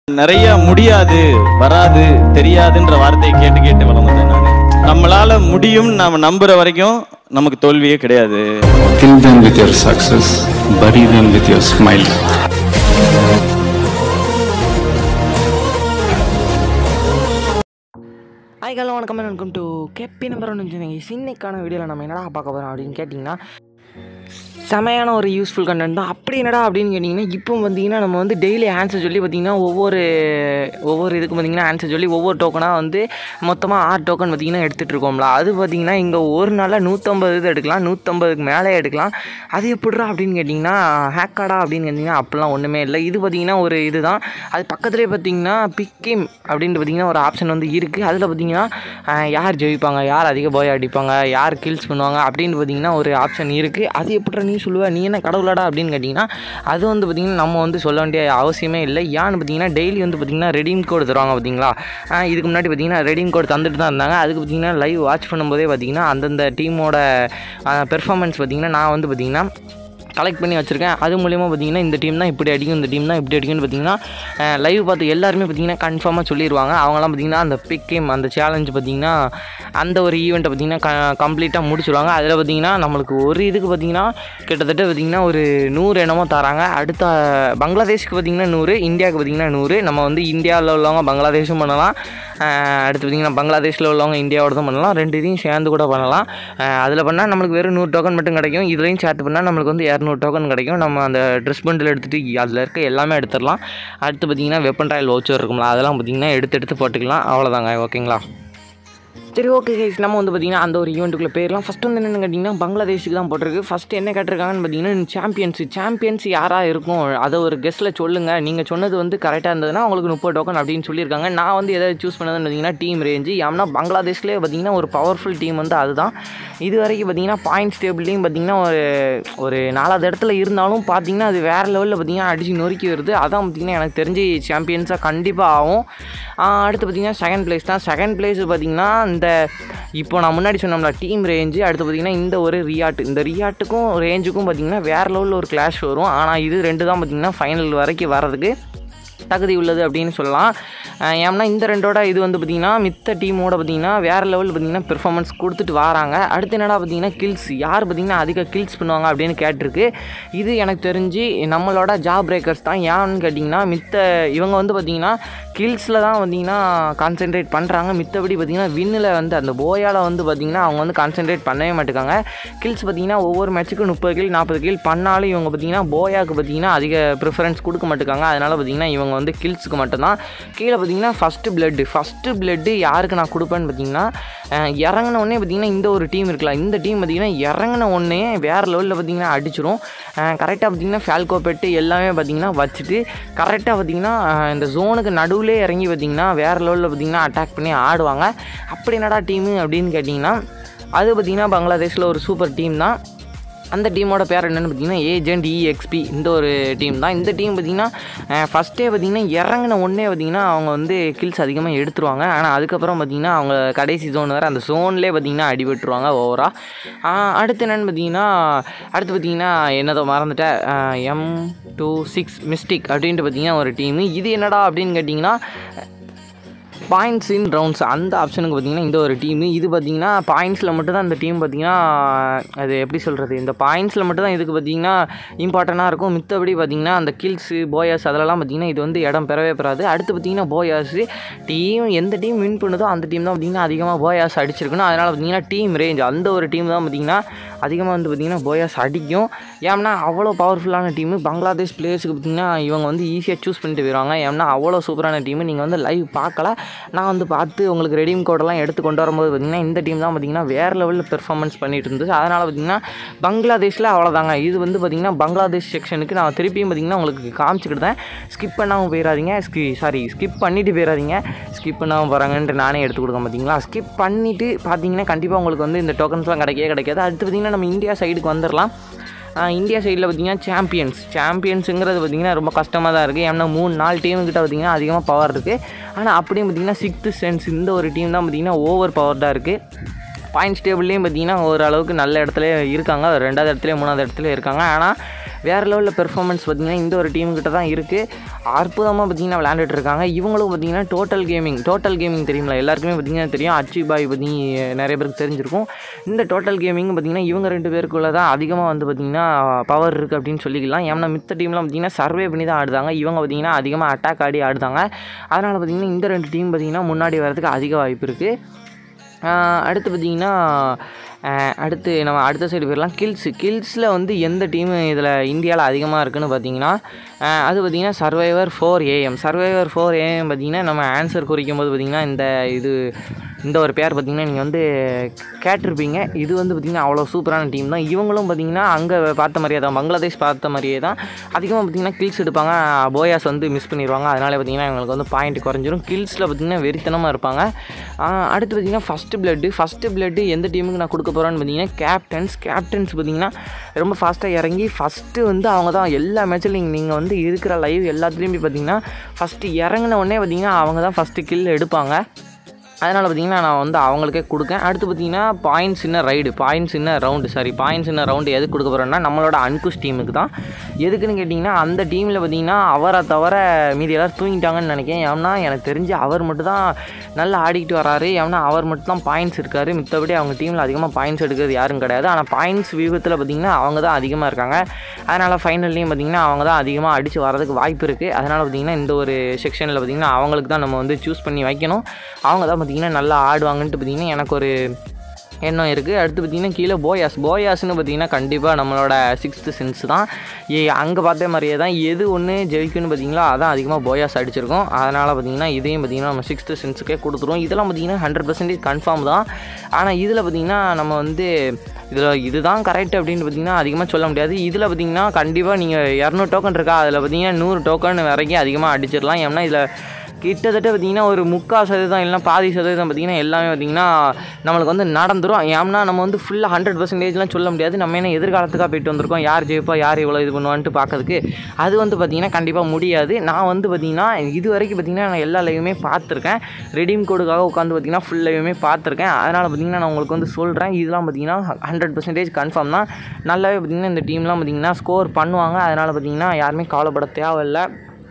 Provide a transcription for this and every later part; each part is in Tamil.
நிறைய முடியாது வராது தெரியாதுன்ற வார்த்தையை கேட்டு கேட்டு வளர்ந்தேன் நான் நம்மளால முடியும் நாம நம்புற வரைக்கும் நமக்கு தோல்வியே கிடையாது Kill them with your success, bury them with your smile. Hi hello வணக்கம் வெல்கம் டு கேபி நம்பர் ஒன்று வச்சுருந்தீங்க இன்னைக்கான வீடியோவில் நம்ம என்னடா பார்க்க போகிறோம் அப்படின்னு கேட்டிங்கன்னா செமையான ஒரு யூஸ்ஃபுல் கண்டென்ட் தான் அப்படி என்னடா அப்படின்னு கேட்டிங்கன்னா இப்போ பார்த்தீங்கன்னா நம்ம வந்து டெய்லி ஆன்சர் சொல்லி பார்த்தீங்கன்னா ஒவ்வொரு ஒவ்வொரு இதுக்கு பார்த்தீங்கன்னா ஆன்சர் சொல்லி ஒவ்வொரு டோக்கனாக வந்து மொத்தமாக ஆறு டோக்கன் பார்த்தீங்கன்னா எடுத்துகிட்டு இருக்கோம்ல அது பார்த்தீங்கன்னா இங்கே ஒரு நாளில் நூற்றம்பது இது எடுக்கலாம் நூற்றம்பதுக்கு மேலே எடுக்கலாம் அது எப்படிடா அப்படின்னு கேட்டிங்கன்னா ஹேக்காடா அப்படின்னு கேட்டிங்கன்னா அப்படிலாம் ஒன்றுமே இல்லை இது பார்த்தீங்கன்னா ஒரு இதுதான் அது பக்கத்துலேயே பார்த்தீங்கன்னா பிக்கிம் அப்படின்ட்டு பார்த்தீங்கன்னா ஒரு ஆப்ஷன் வந்து இருக்குது அதில் பார்த்தீங்கன்னா அஹ், யார் ஜெயிப்பாங்க யார் அதிக போய் அடிப்பாங்க யார் கில்ஸ் பண்ணுவாங்க அப்படின்னு பார்த்தீங்கன்னா ஒரு ஆப்ஷன் இருக்குது அது எப்படி நீ சொல்லுவ நீ என்ன கடவுளாடா அப்படின்னு கேட்டிங்கன்னா அது வந்து பார்த்திங்கன்னா நம்ம வந்து சொல்ல வேண்டிய அவசியமே இல்லை ஏன்னு பார்த்தீங்கன்னா டெய்லி வந்து பார்த்திங்கன்னா ரெடீம் கோடு தருவாங்க பார்த்தீங்களா அஹ், இதுக்கு முன்னாடி பார்த்தீங்கன்னா ரெடீம் கோடு தந்துட்டு தான் இருந்தாங்க அதுக்கு பார்த்தீங்கன்னா லைவ் வாட்ச் பண்ணும்போதே பார்த்தீங்கன்னா அந்தந்த டீமோட பெர்ஃபார்மன்ஸ் பார்த்தீங்கன்னா நான் வந்து பார்த்திங்கன்னா கலெக்ட் பண்ணி வச்சுருக்கேன் அது மூலியமாக பார்த்தீங்கன்னா இந்த டீம் தான் இப்படி அடிக்கும் இந்த டீம் தான் இப்படி அடிக்கும்னு பார்த்தீங்கன்னா லைவ் பார்த்து எல்லாருமே பார்த்தீங்கன்னா கன்ஃபார்மாக சொல்லிடுவாங்க அவங்களாம் பார்த்தீங்கன்னா அந்த பிக் கேம் அந்த சேலஞ்ச் பார்த்தீங்கன்னா அந்த ஒரு ஈவெண்ட்டை பார்த்தீங்கன்னா க கம்ப்ளீட்டாக முடிச்சிடுவாங்க அதில் பார்த்தீங்கன்னா நம்மளுக்கு ஒரு இதுக்கு பார்த்தீங்கன்னா கிட்டத்தட்ட பார்த்தீங்கன்னா ஒரு நூறு என்னமோ தராங்க அடுத்த பங்களாதேஷ்க்கு பார்த்தீங்கன்னா நூறு இந்தியாவுக்கு பார்த்தீங்கன்னா நூறு நம்ம வந்து இந்தியாவில் உள்ளவங்க பங்களாதேஷும் பண்ணலாம் அஹ் அடுத்து பார்த்தீங்கன்னா பங்களாதேஷில் உள்ளவங்க இந்தியாவோட தான் பண்ணலாம் ரெண்டு இதையும் சேர்ந்து கூட பண்ணலாம் அதில் பண்ணால் நம்மளுக்கு வெறும் நூறு டோக்கன் மட்டும் கிடைக்கும் இதுலையும் சேர்த்து பண்ணால் நம்மளுக்கு வந்து இரநூறு டோக்கன் கிடைக்கும் நம்ம அந்த ட்ரெஸ் பண்டில் எடுத்துகிட்டு அதில் இருக்க எல்லாமே எடுத்துடலாம் அடுத்து பார்த்தீங்கன்னா வெப்பன் ராயல் வவுச்சர் இருக்கும்ல அதெல்லாம் பார்த்தீங்கன்னா எடுத்து எடுத்து போட்டுக்கலாம் அவ்வளோதாங்க ஓகேங்களா சரி ஓகே கைஸ் நம்ம வந்து பார்த்தீங்கன்னா அந்த ஒரு ஈவெண்ட்டுக்குள்ளே போயிடலாம் ஃபஸ்ட்டு வந்து என்னென்னு கேட்டிங்கன்னா பங்களாதேஷுக்கு தான் போட்டிருக்கு ஃபஸ்ட்டு என்ன கேட்டிருக்காங்கன்னு பார்த்தீங்கன்னா சாம்பியன்ஸ் சாம்பியன்ஸ் யாராக இருக்கும் அதை ஒரு கெஸ்ட்டில் சொல்லுங்கள் நீங்கள் சொன்னது வந்து கரெக்டாக இருந்ததுன்னா உங்களுக்கு முப்பது டோக்கன் அப்படின்னு சொல்லியிருக்காங்க நான் வந்து எதாவது சூஸ் பண்ணதுன்னு பார்த்தீங்கன்னா டீம் ரேஞ்சு ஏன்னா பங்களாதேஷ்லேயே பார்த்தீங்கன்னா ஒரு பவர்ஃபுல் டீம் வந்து அதுதான் இது வரைக்கும் பார்த்தீங்கன்னா பாயிண்ட்ஸ் டேபிள்லையும் பார்த்தீங்கன்னா ஒரு ஒரு நாலாவது இடத்துல இருந்தாலும் பார்த்தீங்கன்னா அது வேறு லெவலில் பார்த்தீங்கன்னா அடிச்சு நொறுக்கி வருது அதான் பார்த்தீங்கன்னா எனக்கு தெரிஞ்சு சாம்பியன்ஸாக கண்டிப்பாக ஆகும் ஆஹ் அடுத்து பார்த்தீங்கன்னா செகண்ட் பிளேஸ் தான் செகண்ட் பிளேஸ் பார்த்தீங்கன்னா இந்த இப்போ நான் முன்னாடி சொன்னோம்ல டீம் ரேஞ்சு அடுத்து பார்த்தீங்கன்னா இந்த ஒரு ரியாட் இந்த ரியாட்டுக்கும் ரேஞ்சுக்கும் பார்த்தீங்கன்னா வேறு லெவலில் ஒரு கிளாஷ் வரும் ஆனால் இது ரெண்டு தான் பார்த்தீங்கன்னா ஃபைனல் வரைக்கும் வர்றதுக்கு தகுதி உள்ளது அப்படின்னு சொல்லலாம் அஹ் ஏன்னா இந்த ரெண்டோட இது வந்து பார்த்திங்கன்னா மித்த டீமோட பார்த்திங்கன்னா வேறு லெவலில் பார்த்திங்கன்னா பெர்ஃபார்மன்ஸ் கொடுத்துட்டு வராங்க அடுத்து என்னடா பார்த்திங்கன்னா கில்ஸ் யார் பார்த்திங்கன்னா அதிக கில்ஸ் பண்ணுவாங்க அப்படின்னு கேட்டிருக்கு இது எனக்கு தெரிஞ்சு நம்மளோட ஜாப் பிரேக்கர்ஸ் தான் ஏன்னு கேட்டிங்கன்னா மித்த இவங்க வந்து பார்த்திங்கன்னா கில்ஸில் தான் பார்த்திங்கன்னா கான்சென்ட்ரேட் பண்ணுறாங்க மித்தபடி பார்த்திங்கன்னா வின்னில் வந்து அந்த போயால் வந்து பார்த்திங்கன்னா அவங்க வந்து கான்சென்ட்ரேட் பண்ணவே மாட்டேங்காங்க கில்ஸ் பார்த்திங்கன்னா ஒவ்வொரு மேட்ச்சுக்கும் முப்பது கில் நாற்பது கில் பண்ணாலும் இவங்க பார்த்திங்கன்னா போயாவுக்கு பார்த்திங்கன்னா அதிக ப்ரிஃபரன்ஸ் கொடுக்க மாட்டேங்காங்க அதனால் பார்த்திங்கன்னா இவங்க வந்து கில்ஸுக்கு மட்டும்தான் கீழே பார்த்தீங்கன்னா ஃபஸ்ட்டு பிளட்டு ஃபஸ்ட்டு பிளட்டு யாருக்கு நான் கொடுப்பேன்னு பார்த்தீங்கன்னா அஹ், இறங்குன உடனே பார்த்தீங்கன்னா இந்த ஒரு டீம் இருக்கலாம் இந்த டீம் பார்த்தீங்கன்னா இறங்குன உடனே வேறு லெவலில் பார்த்தீங்கன்னா அடிச்சிரும் கரெக்டாக பார்த்தீங்கன்னா ஃபேல்கோ பெட்டு எல்லாமே பார்த்தீங்கன்னா வச்சுட்டு கரெக்டாக பார்த்தீங்கன்னா அஹ், இந்த ஜோனுக்கு நடுவுலே இறங்கி பார்த்தீங்கன்னா வேறு லெவலில் பார்த்தீங்கன்னா அட்டாக் பண்ணி ஆடுவாங்க அப்படி என்னடா டீமு அப்படின்னு கேட்டிங்கன்னா அது பார்த்தீங்கன்னா பங்களாதேஷில் ஒரு சூப்பர் டீம் தான் அந்த டீமோட பேர் என்னென்னு பார்த்தீங்கன்னா ஏஜென்ட் இஎக்ஸ்பி இந்த ஒரு டீம் தான் இந்த டீம் பார்த்தீங்கன்னா ஃபஸ்ட்டே பார்த்தீங்கன்னா இறங்கின உடனே பார்த்தீங்கன்னா அவங்க வந்து கில்ஸ் அதிகமாக எடுத்துருவாங்க ஆனால் அதுக்கப்புறம் பார்த்தீங்கன்னா அவங்க கடைசி ஜோன் வேறு அந்த ஜோன்லேயே பார்த்தீங்கன்னா அடிபட்டுருவாங்க ஓவராக அடுத்து என்னென்னு பார்த்தீங்கன்னா அடுத்து பார்த்தீங்கன்னா என்னதோ மறந்துட்டேன் எம் டூ சிக்ஸ் மிஸ்டிக் அப்படின்ட்டு பார்த்தீங்கன்னா ஒரு டீமு இது என்னடா அப்படின்னு கேட்டிங்கன்னா பாயிண்ட்ஸ் இன் ரவுண்ட்ஸ் அந்த ஆப்ஷனுக்கு பார்த்தீங்கன்னா இந்த ஒரு டீமு இது பார்த்தீங்கன்னா பாயிண்ட்ஸில் மட்டும் தான் இந்த டீம் பார்த்தீங்கன்னா அது எப்படி சொல்கிறது இந்த பாயிண்ட்ஸில் மட்டும் தான் இதுக்கு பார்த்தீங்கன்னா இம்பார்ட்டண்ட்டாக இருக்கும் மித்தபடி பார்த்தீங்கன்னா அந்த கில்ஸு போயாஸ் அதெல்லாம் பார்த்தீங்கன்னா இது வந்து இடம் பெறவே பெறாது அடுத்து பார்த்தீங்கன்னா போயாஸ் டீம் எந்த டீம் வின் பண்ணுதோ அந்த டீம் தான் பார்த்தீங்கன்னா அதிகமாக போயாஸ் அடிச்சிருக்கணும் அதனால் பார்த்தீங்கன்னா டீம் ரேஞ்ச் அந்த ஒரு டீம் தான் பார்த்தீங்கன்னா அதிகமாக வந்து பார்த்தீங்கன்னா போயாஸ் அடிக்கும் ஏன்னா அவ்வளோ பவர்ஃபுல்லான டீமு பங்களாதேஷ் பிளேயர்ஸுக்கு பார்த்தீங்கன்னா இவங்க வந்து ஈஸியாக சூஸ் பண்ணிட்டு போயிடுவாங்க ஏன்னா அவ்வளோ சூப்பரான டீமு நீங்கள் வந்து லைவ் பார்க்கல நான் வந்து பார்த்து உங்களுக்கு ரெடீம் கோடெல்லாம் எடுத்து கொண்டு வரும்போது பார்த்தீங்கன்னா இந்த டீம் தான் பார்த்தீங்கன்னா வேறு லெவலில் பெர்ஃபார்மன்ஸ் பண்ணிட்டு இருந்துச்சு அதனால் பார்த்தீங்கன்னா பங்களாதேஷில் அவ்வளோதாங்க இது வந்து பார்த்தீங்கன்னா பங்களாதேஷ் செக்ஷனுக்கு நான் திருப்பியும் பார்த்தீங்கன்னா உங்களுக்கு காமிச்சிக்கிட்டேன் ஸ்கிப் பண்ணாமல் போயிடாதீங்க ஸ்கி சாரி ஸ்கிப் பண்ணிவிட்டு போயிடாதீங்க ஸ்கிப் பண்ணாமல் போகிறாங்கன்ட்டு நானே எடுத்து கொடுக்கேன் பார்த்தீங்களா ஸ்கிப் பண்ணிவிட்டு பார்த்தீங்கன்னா கண்டிப்பாக உங்களுக்கு வந்து இந்த டோக்கன்ஸ்லாம் கிடைக்கவே கிடைக்காது அடுத்து பார்த்தீங்கன்னா நம்ம இந்தியா சைடுக்கு வந்துடலாம் ஆஹ் இந்தியா சைடில் பார்த்தீங்கன்னா சாம்பியன்ஸ் சாம்பியன்ஸுங்கிறது பார்த்தீங்கன்னா ரொம்ப கஷ்டமாக தான் இருக்குது ஏன்னா மூணு நாலு டீமுக்கிட்ட பார்த்தீங்கன்னா அதிகமாக பவர் இருக்குது ஆனால் அப்படியும் பார்த்தீங்கன்னா சிக்ஸ்த்து சென்ஸ் இந்த ஒரு டீம் தான் பார்த்தீங்கன்னா ஓவர் பவர்டாக இருக்குது பாயிண்ட்ஸ் டேபிள்லேயும் பார்த்தீங்கன்னா ஓரளவுக்கு நல்ல இடத்துல இருக்காங்க ரெண்டாவது இடத்துல மூணாவது இடத்துல இருக்காங்க ஆனால் வேறு லெவலில் பெர்ஃபார்மன்ஸ் பார்த்திங்கன்னா இந்த ஒரு டீமுக்கிட்ட தான் இருக்குது அற்புதமாக பார்த்திங்கன்னா விளையாண்டுட்டு இருக்காங்க இவங்களும் பார்த்திங்கன்னா டோட்டல் கேமிங் டோட்டல் கேமிங் தெரியுங்களா எல்லாருக்குமே பார்த்திங்கன்னா தெரியும் அச்சி பாய் பற்றி நிறைய பேருக்கு தெரிஞ்சிருக்கும் இந்த டோட்டல் கேமிங் பார்த்திங்கன்னா இவங்க ரெண்டு பேருக்குள்ள தான் அதிகமாக வந்து பார்த்திங்கன்னா பவர் இருக்குது அப்படின்னு சொல்லிக்கலாம் ஏன்னா மித்த டீம்லாம் பார்த்திங்கன்னா சர்வே பண்ணி தான் ஆடுதாங்க இவங்க பார்த்திங்கன்னா அதிகமாக அட்டாக் ஆடி ஆடுதாங்க அதனால் பார்த்திங்கன்னா இந்த ரெண்டு டீம் பார்த்திங்கன்னா முன்னாடி வரதுக்கு அதிக வாய்ப்பு இருக்குது அடுத்து பார்த்திங்கன்னா அடுத்து நம்ம அடுத்த சைடு போயிடலாம் கில்ஸு கில்ஸில் வந்து எந்த டீமு இதில் இந்தியாவில் அதிகமாக இருக்குன்னு பார்த்தீங்கன்னா ஆஹ் அது பார்த்திங்கன்னா survivor four AM survivor four AM பார்த்திங்கன்னா நம்ம ஆன்சர் குறிக்கும் போது பார்த்திங்கன்னா இந்த இது இந்த ஒரு பேர் பார்த்திங்கன்னா நீங்கள் வந்து கேட்டிருப்பீங்க இது வந்து பார்த்திங்கன்னா அவ்வளோ சூப்பரான டீம் தான் இவங்களும் பார்த்திங்கன்னா அங்கே பார்த்த மாதிரியே தான் பங்களாதேஷ் பார்த்த மாதிரியே தான் அதிகமாக பார்த்திங்கன்னா கில்ஸ் எடுப்பாங்க போயாஸ் வந்து மிஸ் பண்ணிடுவாங்க அதனால் பார்த்திங்கன்னா இவங்களுக்கு வந்து பாயிண்ட் குறைஞ்சிரும் கில்ஸில் பார்த்திங்கன்னா வெறித்தனமாக இருப்பாங்க ஆஹ் அடுத்து பார்த்திங்கன்னா ஃபஸ்ட்டு பிளட்டு ஃபஸ்ட்டு பிளட்டு எந்த டீமுக்கு நான் கொடுக்க போகிறேன்னு பார்த்தீங்கன்னா கேப்டன்ஸ் கேப்டன்ஸ் பார்த்திங்கன்னா ரொம்ப ஃபாஸ்ட்டாக இறங்கி ஃபஸ்ட்டு வந்து அவங்க தான் எல்லா மேட்ச்லையும் நீங்கள் வந்து இருக்கிற லைவ் எல்லாத்துலேயுமே பார்த்தீங்கன்னா ஃபஸ்ட்டு இறங்கின உடனே பார்த்தீங்கன்னா அவங்க தான் ஃபஸ்ட்டு கில் எடுப்பாங்க அதனால் பார்த்தீங்கன்னா நான் வந்து அவங்களுக்கே கொடுக்கேன் அடுத்து பார்த்தீங்கன்னா பாயிண்ட்ஸ் இன்ன ரைடு பாயிண்ட்ஸ் இன்ன ரவுண்டு சாரி பாயிண்ட்ஸ் இன்ன ரவுண்டு எதுக்கு கொடுக்க போகிறேன்னா நம்மளோட அன்குஷ் டீமுக்கு தான் எதுக்குன்னு கேட்டிங்கன்னா அந்த டீமில் பார்த்தீங்கன்னா அவரை தவிர மீதி எல்லோரும் தூங்கிட்டாங்கன்னு நினைக்கிறேன் ஏன்னா எனக்கு தெரிஞ்சு அவர் மட்டும் தான் நல்லா ஆடிக்கிட்டு வராரு ஏன்னா அவர் மட்டும் தான் பாயிண்ட்ஸ் இருக்காரு மித்தபடி அவங்க டீமில் அதிகமாக பாயிண்ட்ஸ் எடுக்கிறது யாரும் கிடையாது ஆனால் பாயிண்ட்ஸ் வியூகத்தில் பார்த்தீங்கன்னா அவங்க தான் அதிகமாக இருக்காங்க அதனால் ஃபைனல்லையும் பார்த்தீங்கன்னா அவங்க தான் அதிகமாக அடித்து வரதுக்கு வாய்ப்பு இருக்குது அதனால் பார்த்தீங்கன்னா இந்த ஒரு செக்ஷனில் பார்த்தீங்கன்னா அவங்களுக்கு தான் நம்ம வந்து சூஸ் பண்ணி வைக்கணும் அவங்க தான் பார்த்தீங்கன்னா நல்லா ஆடுவாங்கன்ட்டு பார்த்தீங்கன்னா எனக்கு ஒரு எண்ணம் இருக்குது அடுத்து பார்த்தீங்கன்னா கீழே போயாஸ் போயாஸ்னு பார்த்தீங்கன்னா கண்டிப்பாக நம்மளோட சிக்ஸ்த்து சென்ஸ் தான் ஏ அங்கே பார்த்த மாதிரியே தான் எது ஒன்று ஜெயிக்குன்னு பார்த்தீங்களா அதான் அதிகமாக போயாஸ் அடிச்சிருக்கோம் அதனால் பார்த்தீங்கன்னா இதையும் பார்த்தீங்கன்னா நம்ம சிக்ஸ்த்து சென்ஸுக்கே கொடுத்துருவோம் இதெல்லாம் பார்த்தீங்கன்னா ஹண்ட்ரட் பர்சன்டேஜ் கன்ஃபார்ம் தான் ஆனால் இதில் பார்த்தீங்கன்னா நம்ம வந்து இதில் இதுதான் கரெக்ட் அப்படின்னு பார்த்தீங்கன்னா அதிகமாக சொல்ல முடியாது இதில் பார்த்தீங்கன்னா கண்டிப்பாக நீங்கள் இரநூறு டோக்கன் இருக்கா அதில் பார்த்தீங்கன்னா நூறு டோக்கன் வரைக்கும் அதிகமாக அடிச்சிடலாம் ஏன்னா இதில் கிட்டத்தட்ட பார்த்திங்கன்னா ஒரு முக்கால் சதவீதம் இல்லைனா பாதி சதவீதம் பார்த்திங்கன்னா எல்லாமே பார்த்திங்கன்னா நம்மளுக்கு வந்து நடந்துரும் ஏன்னா நம்ம வந்து ஃபுல்லாக ஹண்ட்ரட் பர்சன்டேஜ்லாம் சொல்ல முடியாது நம்ம என்ன எதிர்காலத்துக்காக போயிட்டு வந்திருக்கோம் யார் ஜெயிப்பா யார் இவ்வளோ இது பண்ணுவான்ட்டு பார்க்கறதுக்கு அது வந்து பார்த்திங்கன்னா கண்டிப்பாக முடியாது நான் வந்து பார்த்திங்கன்னா இது வரைக்கும் பார்த்திங்கன்னா நான் எல்லா லைவுமே பார்த்துருக்கேன் ரெடீம் கோடுக்காக உட்காந்து பார்த்திங்கன்னா ஃபுல் லைவுமே பார்த்துருக்கேன் அதனால் பார்த்திங்கன்னா நான் உங்களுக்கு வந்து சொல்கிறேன் இதெல்லாம் பார்த்திங்கன்னா ஹண்ட்ரட் பர்சன்டேஜ் கன்ஃபார்ம் தான் நல்லாவே பார்த்திங்கன்னா இந்த டீம்லாம் பார்த்திங்கன்னா ஸ்கோர் பண்ணுவாங்க அதனால் பார்த்திங்கன்னா யாருமே கவலைப்பட தேவையில்லை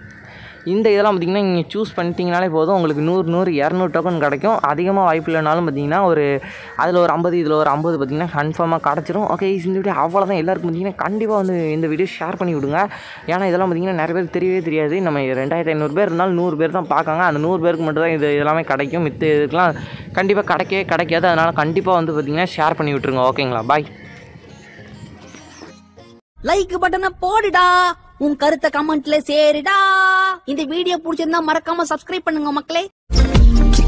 இந்த இதெல்லாம் பார்த்திங்கன்னா நீங்கள் சூஸ் பண்ணிட்டீங்கனாலே போதும் உங்களுக்கு நூறு நூறு இரநூறு டோக்கன் கிடைக்கும் அதிகமாக வாய்ப்பு இல்லைனாலும் பார்த்தீங்கன்னா ஒரு அதில் ஒரு ஐம்பது இதில் ஒரு ஐம்பது பார்த்திங்கன்னா கன்ஃபார்மாக கிடச்சிரும் ஓகே இந்த வீடியோ அவ்வளோதான் எல்லாருக்கும் பார்த்திங்கன்னா கண்டிப்பாக வந்து இந்த வீடியோ ஷேர் பண்ணி விடுங்க ஏன்னா இதெல்லாம் பார்த்திங்கன்னா நிறைய பேருக்கு தெரியவே தெரியாது நம்ம ரெண்டாயிரத்தி ஐநூறு பேர் இருந்தாலும் நூறு பேர் தான் பார்க்காங்க அந்த நூறு பேருக்கு மட்டும் தான் இது எல்லாமே கிடைக்கும் மித்த இதுக்கெலாம் கண்டிப்பாக கிடைக்கவே கிடைக்காது அதனால் கண்டிப்பாக வந்து பார்த்திங்கன்னா ஷேர் பண்ணி விட்ருங்க ஓகேங்களா பாய் லைக் பட்டனை போடுடா உன் கருத்தை கமெண்ட்ல சேருடா இந்த வீடியோ பிடிச்சிருந்தா மறக்காம சப்ஸ்கிரைப் பண்ணுங்க மக்களே